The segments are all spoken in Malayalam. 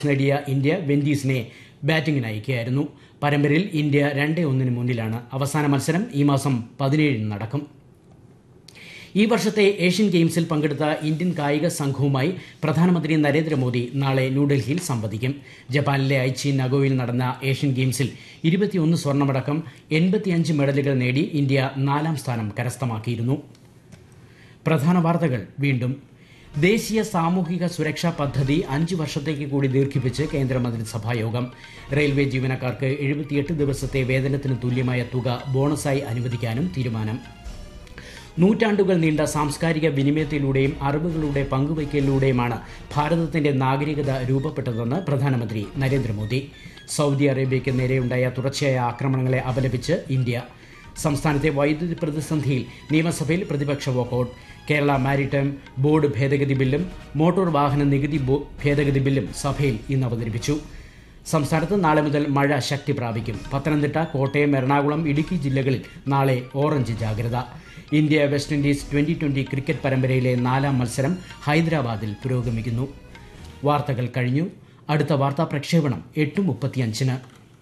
നേടിയ ഇന്ത്യ വെൻഡീസിനെ ബാറ്റിംഗിന് അയക്കുകയായിരുന്നു പരമ്പരയിൽ ഇന്ത്യ രണ്ടേ ഒന്നിന് മുന്നിലാണ് അവസാന മത്സരം ഈ മാസം പതിനേഴിന് നടക്കും ഈ വർഷത്തെ ഏഷ്യൻ ഗെയിംസിൽ പങ്കെടുത്ത ഇന്ത്യൻ കായിക സംഘവുമായി പ്രധാനമന്ത്രി നരേന്ദ്രമോദി നാളെ ന്യൂഡൽഹിയിൽ സംവദിക്കും ജപ്പാനിലെ ഐച്ചി നഗോയിൽ നടന്ന ഏഷ്യൻ ഗെയിംസിൽ ഇരുപത്തിയൊന്ന് സ്വർണമടക്കം എൺപത്തിയഞ്ച് മെഡലുകൾ നേടി ഇന്ത്യ നാലാം സ്ഥാനം കരസ്ഥമാക്കിയിരുന്നു പ്രധാന വാർത്തകൾ വീണ്ടും ദേശീയ സാമൂഹിക സുരക്ഷാ പദ്ധതി അഞ്ച് വർഷത്തേക്ക് കൂടി ദീർഘിപ്പിച്ച് കേന്ദ്രമന്ത്രിസഭാ യോഗം റെയിൽവേ ജീവനക്കാർക്ക് എഴുപത്തിയെട്ട് ദിവസത്തെ വേതനത്തിന് തുല്യമായ തുക ബോണസായി അനുവദിക്കാനും തീരുമാനം നൂറ്റാണ്ടുകൾ നീണ്ട സാംസ്കാരിക വിനിമയത്തിലൂടെയും അറിവുകളുടെ പങ്കുവയ്ക്കലിലൂടെയുമാണ് ഭാരതത്തിന്റെ നാഗരികത രൂപപ്പെട്ടതെന്ന് പ്രധാനമന്ത്രി നരേന്ദ്രമോദി സൗദി അറേബ്യയ്ക്ക് നേരെയുണ്ടായ തുടർച്ചയായ ആക്രമണങ്ങളെ അപലപിച്ച് ഇന്ത്യ സംസ്ഥാനത്തെ വൈദ്യുതി പ്രതിസന്ധിയിൽ നിയമസഭയിൽ പ്രതിപക്ഷ വോക്കൌട്ട് കേരള മാരിടൈം ബോർഡ് ഭേദഗതി ബില്ലും മോട്ടോർ വാഹന നികുതി ബോ- ഭേദഗതി ബില്ലും സഭയിൽ ഇന്ന് അവതരിപ്പിച്ചു സംസ്ഥാനത്ത് നാളെ മുതൽ മഴ ശക്തി പ്രാപിക്കും പത്തനംതിട്ട കോട്ടയം എറണാകുളം ഇടുക്കി ജില്ലകളിൽ നാളെ ഓറഞ്ച് ജാഗ്രത India West Indies twenty twenty cricket പരമ്പരയിലെ നാലാം മത്സരം ഹൈദരാബാദിൽ പുരോഗമിക്കുന്നു വാർത്തകൾ കഴിഞ്ഞു അടുത്ത വാർത്താ പ്രക്ഷേപണം എട്ട് മുപ്പത്തിയഞ്ചിന്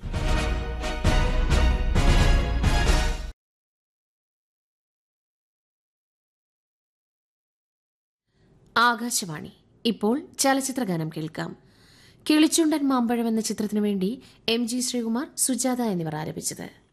ആകാശവാണി ഇപ്പോൾ ചലച്ചിത്ര ഗാനം കേൾക്കാം കിളിച്ചുണ്ടൻ മാമ്പഴം എന്ന ചിത്രത്തിനു വേണ്ടി എം ജി ശ്രീകുമാർ സുജാത എന്നിവർ ആലപിച്ചത്